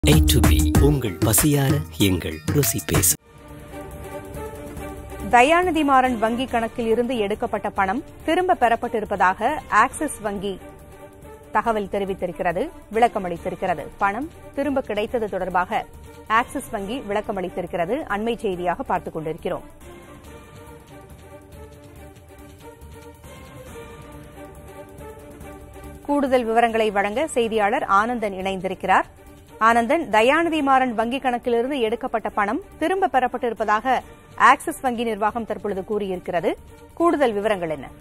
A to B உங்கள் பசியார எங்கள் ருசி பேச தயாநிதி மாறன் வங்கி கணக்கில் இருந்து எடுக்கப்பட்ட பணம் திரும்ப பெறப்பட்டிருப்பதாக ஆக்சிஸ் வங்கி தகவல் தெரிவித்திருக்கிறது விளக்கமளித்திருக்கிறது பணம் திரும்ப கிடைத்தது தொடர்பாக ஆக்சிஸ் வங்கி விளக்கமளித்திருக்கிறது அண்மை செய்தியாக பார்த்துக் கொண்டிருக்கிறோம் கூடுதல் விவரங்களை வழங்க செய்தியாளர் ஆனந்தன் இணைந்திருக்கிறார் ஆனந்தன் தயாநிதி மாறன் வங்கிக் கணக்கிலிருந்து எடுக்கப்பட்ட பணம் திரும்ப பெறப்பட்டிருப்பதாக ஆக்சிஸ் வங்கி நிர்வாகம் தற்பொழுது கூறியிருக்கிறது கூடுதல் விவரங்கள் என்ன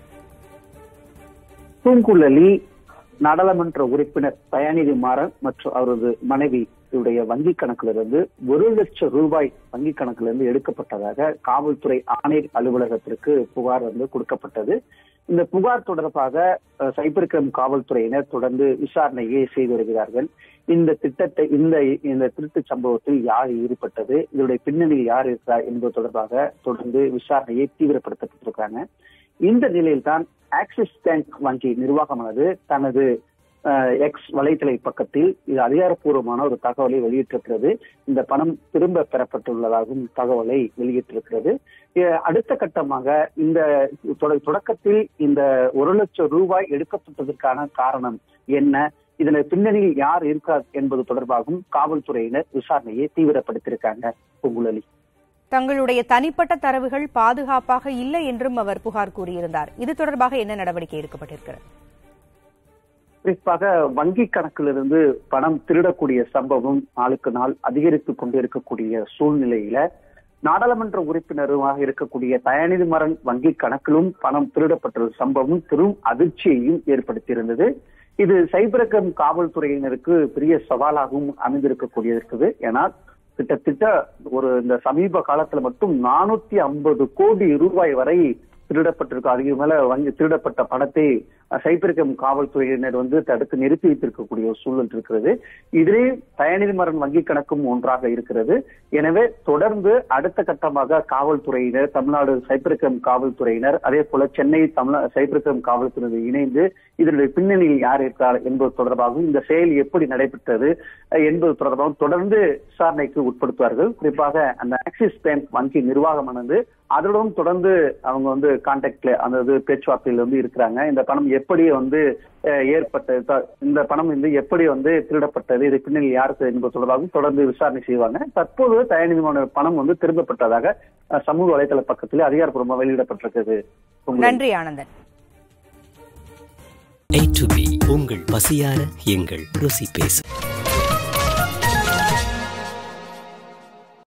பூங்குழலி நாடாளுமன்ற உறுப்பினர் தயாநிதி மாறன் மற்றும் அவரது மனைவி இவருடைய வங்கி கணக்கிலிருந்து ஒரு லட்சம் ரூபாய் வங்கி கணக்கிலிருந்து எடுக்கப்பட்டதாக காவல்துறை ஆணையர் அலுவலகத்திற்கு புகார் வந்து கொடுக்கப்பட்டது இந்த புகார் தொடர்பாக அஹ், சைபர் கிரைம் காவல்துறையினர் தொடர்ந்து விசாரணையை செய்து வருகிறார்கள் இந்த திட்டத்தை இந்த இந்த திருட்டு சம்பவத்தில் யார் ஈடுபட்டது இதனுடைய பின்னணியில் யார் இருக்கிறார் என்பது தொடர்பாக தொடர்ந்து விசாரணையை தீவிரப்படுத்தப்பட்டிருக்காங்க இந்த நிலையில்தான் ஆக்சிஸ் பேங்க் வங்கி நிர்வாகமானது தனது அஹ், எக்ஸ் வலைத்தளை பக்கத்தில் இது அதிகாரப்பூர்வமான ஒரு தகவலை வெளியிட்டிருக்கிறது இந்த பணம் திரும்ப பெறப்பட்டுள்ளதாகவும் தகவலை வெளியிட்டிருக்கிறது அஹ், அடுத்த கட்டமாக இந்த தொட- தொடக்கத்தில் இந்த ஒரு லட்சம் ரூபாய் எடுக்கப்பட்டதற்கான காரணம் என்ன இதுல பின்னணியில் யார் இருக்கார் என்பது தொடர்பாகவும் காவல்துறையினர் விசாரணையை தீவிரப்படுத்தியிருக்காங்க பூங்குழலி தங்களுடைய தனிப்பட்ட தரவுகள் பாதுகாப்பாக இல்லை என்றும் அவர் புகார் கூறியிருந்தார் இது தொடர்பாக என்ன நடவடிக்கை எடுக்கப்பட்டிருக்கிறது குறிப்பாக வங்கி கணக்கிலிருந்து பணம் திருடக்கூடிய சம்பவம் நாளுக்கு நாள் அதிகரித்துக் கொண்டிருக்கக்கூடிய சூழ்நிலையில நாடாளுமன்ற உறுப்பினருமாக இருக்கக்கூடிய தயாநிதி மாறன் வங்கி கணக்கிலும் பணம் திருடப்பட்ட சம்பவம் பெரும் அதிர்ச்சியையும் ஏற்படுத்தியிருந்தது இது சைபர் கிரைம் காவல்துறையினருக்கு பெரிய சவாலாகவும் அமைந்திருக்கக்கூடியது இருக்குது ஏன்னா கிட்டத்தட்ட ஒரு இந்த சமீப காலத்துல மட்டும் நானூத்தி ஐம்பது கோடி ரூபாய் வரை திருடப்பட்டிருக்கு அதுக்கு மேல வங்கி திருடப்பட்ட பணத்தை அஹ், சைபர் கிரைம் காவல்துறையினர் வந்து தடுத்து நிறுத்தி வைத்திருக்கக்கூடிய ஒரு சூழல் இருக்கிறது இதிலே தயாநிதி மாறன் வங்கி கணக்கும் ஒன்றாக இருக்கிறது எனவே தொடர்ந்து அடுத்த கட்டமாக காவல்துறையினர் தமிழ்நாடு சைபர் கிரைம் காவல்துறையினர் அதே போல சென்னை தமிழ் சைபர் கிரைம் காவல்துறையினர் இணைந்து இதனுடைய பின்னணியில் யார் இருக்கிறார் என்பது தொடர்பாகவும் இந்த செயல் எப்படி நடைபெற்றது அஹ், என்பது தொடர்பாகவும் தொடர்ந்து விசாரணைக்கு உட்படுத்துவார்கள் குறிப்பாக அந்த ஆக்சிஸ் பேங்க் வங்கி நிர்வாகமானது அதனுடன் தொடர்ந்து அவங்க வந்து கான்டாக்ட்ல அந்த இது பேச்சுவார்த்தையில் வந்து இருக்கிறாங்க இந்த பணம் எப்படி வந்து அஹ், ஏற்பட்டது த- இந்த பணம் வந்து எப்படி வந்து திருடப்பட்டது இது பின்னணியில் யாருக்கு என்பது தொடர்பாகவும் தொடர்ந்து விசாரணை செய்வாங்க தற்போது தயாநிதிமான பணம் வந்து திரும்பப்பட்டதாக அஹ், சமூக வலைதள பக்கத்திலே அதிகாரப்பூர்வமாக வெளியிடப்பட்டிருக்கிறது உங்களுக்கு நன்றி ஆனந்தன் A to B உங்கள் பசியார எங்கள் ருசி பேச